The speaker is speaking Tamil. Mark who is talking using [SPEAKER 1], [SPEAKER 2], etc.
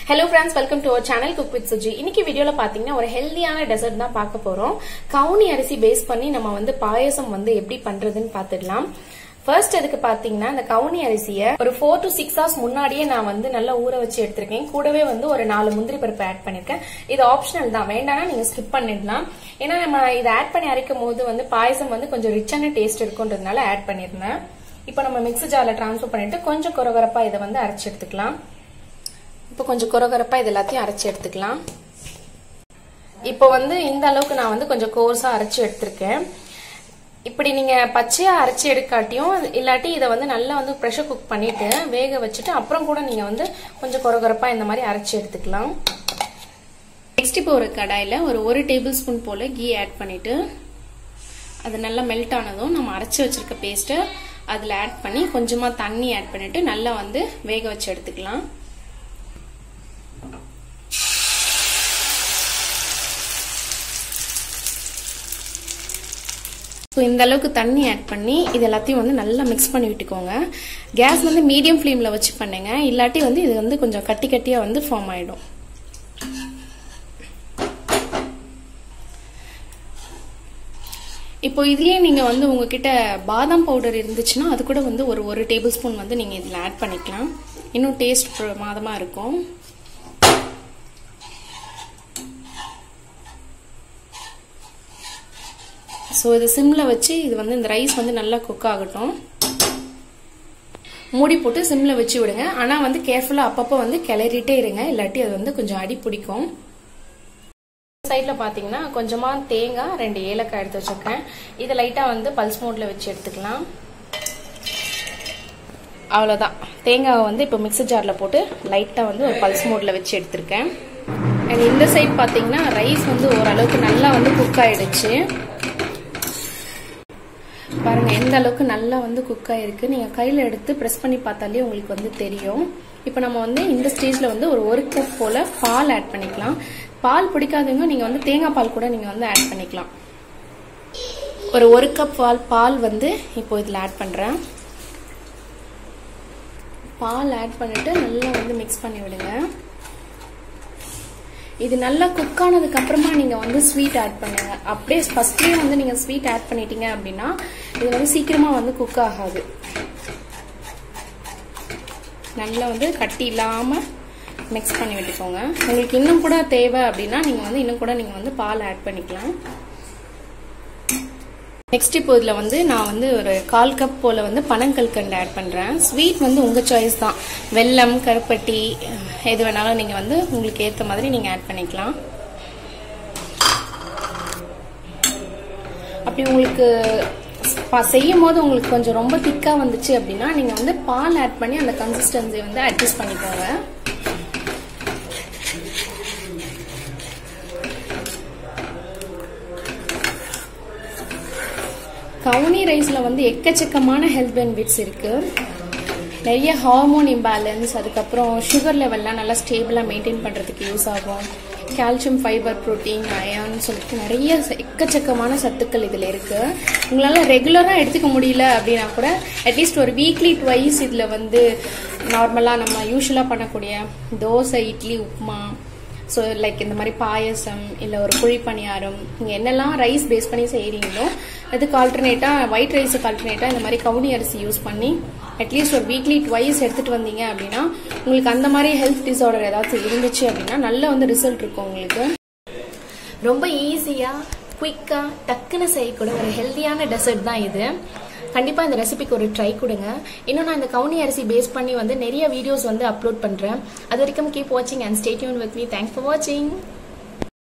[SPEAKER 1] hello friends welcome to our channel cook with Suji இன்னைக்கு வீடியோல பாத்தீங்கன்னா ஒரு ஹெல்தியான டெசர்ட் தான் பார்க்க போறோம் கவுனி அரிசி பேஸ் பண்ணி நம்ம வந்து பாயசம் வந்து எப்படி பண்றதுன்னு பாத்துடலாம் ஃபர்ஸ்ட் அதுக்கு பாத்தீங்கன்னா இந்த கவுனி அரிசியை ஒரு ஃபோர் டு சிக்ஸ் ஹவர்ஸ் முன்னாடியே நான் வந்து நல்லா ஊற வச்சு எடுத்திருக்கேன் கூடவே வந்து ஒரு நாலு முந்திரி பருப்பு ஆட் பண்ணிருக்கேன் இது ஆப்ஷனல் தான் வேண்டாம்னா நீங்க ஸ்கிப் பண்ணிடலாம் ஏன்னா நம்ம இதை ஆட் பண்ணி அரைக்கும் போது வந்து பாயசம் வந்து கொஞ்சம் ரிச்சான டேஸ்ட் இருக்குன்றதுனால ஆட் பண்ணிருந்தேன் இப்போ நம்ம மிக்ஸி ஜார்ல டிரான்ஸ்ஃபர் பண்ணிட்டு கொஞ்சம் குறகுறப்பா இதை வந்து அரைச்சு எடுத்துக்கலாம் இப்போ கொஞ்சம் குறகுறப்பா இது எல்லாத்தையும் அரைச்சி எடுத்துக்கலாம் இப்போ வந்து இந்த அளவுக்கு நான் வந்து கொஞ்சம் கோர்ஸா அரைச்சி எடுத்திருக்கேன் இப்படி நீங்க பச்சையா அரைச்சி எடுக்காட்டியும் இல்லாட்டி இதை வந்து நல்லா வந்து ப்ரெஷர் குக் பண்ணிட்டு வேக வச்சுட்டு அப்புறம் கூட நீங்க வந்து கொஞ்சம் குறகுறப்பா இந்த மாதிரி அரைச்சி எடுத்துக்கலாம் நெக்ஸ்ட் இப்போ ஒரு கடாயில ஒரு ஒரு டேபிள் ஸ்பூன் போல கீ ஆட் பண்ணிட்டு அது நல்லா மெல்ட் ஆனதும் நம்ம அரைச்சி வச்சிருக்க பேஸ்ட்டை அதில் ஆட் பண்ணி கொஞ்சமாக தண்ணி ஆட் பண்ணிட்டு நல்லா வந்து வேக வச்சு எடுத்துக்கலாம் ஸோ இந்த அளவுக்கு தண்ணி ஆட் பண்ணி இது எல்லாத்தையும் வந்து நல்லா மிக்ஸ் பண்ணி விட்டுக்கோங்க கேஸ் வந்து மீடியம் ஃப்ளேமில் வச்சு பண்ணுங்க இல்லாட்டி வந்து இது வந்து கொஞ்சம் கட்டி கட்டியாக வந்து ஃபார்ம் ஆகிடும் இப்போ இதுலேயே நீங்கள் வந்து உங்ககிட்ட பாதாம் பவுடர் இருந்துச்சுன்னா அது கூட வந்து ஒரு ஒரு டேபிள் ஸ்பூன் வந்து நீங்கள் இதில் ஆட் பண்ணிக்கலாம் இன்னும் டேஸ்ட் மாதமாக இருக்கும் ஸோ இது சிம்மில் வச்சு இது வந்து இந்த ரைஸ் வந்து நல்லா குக் ஆகட்டும் மூடி போட்டு சிம்மில் வச்சு விடுங்க ஆனால் வந்து கேர்ஃபுல்லாக அப்பப்போ வந்து கிளறிட்டே இருங்க இல்லாட்டி அது வந்து கொஞ்சம் அடி பிடிக்கும் சைடில் பார்த்தீங்கன்னா கொஞ்சமாக தேங்காய் ரெண்டு ஏலக்காய் எடுத்து வச்சுருக்கேன் இதை லைட்டாக வந்து பல்ஸ் மோட்டில் வச்சு எடுத்துக்கலாம் அவ்வளோதான் தேங்காவை வந்து இப்போ மிக்ஸி ஜாரில் போட்டு லைட்டாக வந்து ஒரு பல்ஸ் மோட்டில் வச்சு எடுத்திருக்கேன் அண்ட் இந்த சைட் பார்த்தீங்கன்னா ரைஸ் வந்து ஓரளவுக்கு நல்லா வந்து குக் ஆயிடுச்சு பாருங்க எந்த அளவுக்கு நல்லா வந்து குக் ஆயிருக்கு நீங்க கையில எடுத்து ப்ரெஸ் பண்ணி பார்த்தாலே உங்களுக்கு வந்து தெரியும் இப்போ நம்ம வந்து இந்த ஸ்டேஜ்ல வந்து ஒரு ஒரு கப் போல பால் ஆட் பண்ணிக்கலாம் பால் பிடிக்காதவங்க நீங்க வந்து தேங்காய் பால் கூட நீங்க வந்து ஆட் பண்ணிக்கலாம் ஒரு ஒரு கப் பால் பால் வந்து இப்போ இதில் ஆட் பண்றேன் பால் ஆட் பண்ணிட்டு நல்லா வந்து மிக்ஸ் பண்ணி விடுங்க இது நல்லா குக் ஆனதுக்கு அப்புறமா நீங்க வந்து ஸ்வீட் ஆட் பண்ணுங்க அப்படியே ஃபர்ஸ்ட்லயே வந்து நீங்க ஸ்வீட் ஆட் பண்ணிட்டீங்க அப்படின்னா இது வந்து சீக்கிரமா வந்து குக் ஆகாது நல்லா வந்து கட்டி இல்லாம மிக்ஸ் பண்ணி விட்டுக்கோங்க உங்களுக்கு இன்னும் கூட தேவை அப்படின்னா நீங்க வந்து இன்னும் கூட நீங்க வந்து பால் ஆட் பண்ணிக்கலாம் நெக்ஸ்ட் இப்போ இதில் வந்து நான் வந்து ஒரு கால் கப் போல் வந்து பனங்கல்கண்டு ஆட் பண்ணுறேன் ஸ்வீட் வந்து உங்கள் சாய்ஸ் தான் வெல்லம் கருப்பட்டி எது வேணாலும் நீங்கள் வந்து உங்களுக்கு ஏற்ற மாதிரி நீங்கள் ஆட் பண்ணிக்கலாம் அப்படி உங்களுக்கு செய்யும் போது உங்களுக்கு கொஞ்சம் ரொம்ப திக்காக வந்துச்சு அப்படின்னா நீங்கள் வந்து பால் ஆட் பண்ணி அந்த கன்சிஸ்டன்சி வந்து அட்ஜஸ்ட் பண்ணிக்கோங்க கவுனி ரைஸில் வந்து எக்கச்சக்கமான ஹெல்த் பெனிஃபிட்ஸ் இருக்கு நிறைய ஹார்மோன் இம்பேலன்ஸ் அதுக்கப்புறம் சுகர் லெவல்லாம் நல்லா ஸ்டேபிளாக மெயின்டைன் பண்ணுறதுக்கு யூஸ் ஆகும் கால்சியம் ஃபைபர் ப்ரோட்டீன் அயன் சொல்லிட்டு நிறைய எக்கச்சக்கமான சத்துக்கள் இதில் இருக்கு உங்களால் ரெகுலராக எடுத்துக்க முடியல அப்படின்னா கூட அட்லீஸ்ட் ஒரு வீக்லி ட்வைஸ் இதில் வந்து நார்மலாக நம்ம யூஸ்வலாக பண்ணக்கூடிய தோசை இட்லி உப்புமா ஸோ லைக் இந்த மாதிரி பாயசம் இல்லை ஒரு குழி பணியாரம் நீங்கள் என்னெல்லாம் ரைஸ் பேஸ் பண்ணி செய்கிறீங்களோ அதுக்கு ஆல்டர்னேட்டாக ஒயிட் ரைஸுக்கு ஆல்டர்னேட்டாக இந்த மாதிரி கவுனி அரிசி யூஸ் பண்ணி அட்லீஸ்ட் ஒரு வீக்லி ட்வைஸ் எடுத்துகிட்டு வந்தீங்க அப்படின்னா உங்களுக்கு அந்த மாதிரி ஹெல்த் டிசார்டர் ஏதாச்சும் இருந்துச்சு அப்படின்னா நல்ல வந்து ரிசல்ட் இருக்கும் உங்களுக்கு ரொம்ப ஈஸியாக குயிக்காக டக்குன்னு செய்யக்கூடிய ஒரு ஹெல்த்தியான டெசர்ட் தான் இது கண்டிப்பாக இந்த ரெசிபிக்கு ஒரு ட்ரை கொடுங்க இன்னும் நான் இந்த கவுனி அரிசி பேஸ் பண்ணி வந்து நிறைய வீடியோஸ் வந்து அப்லோட் பண்ணுறேன் அது வரைக்கும் கீப் வாட்சிங் and stay tuned with me thanks for வாட்சிங்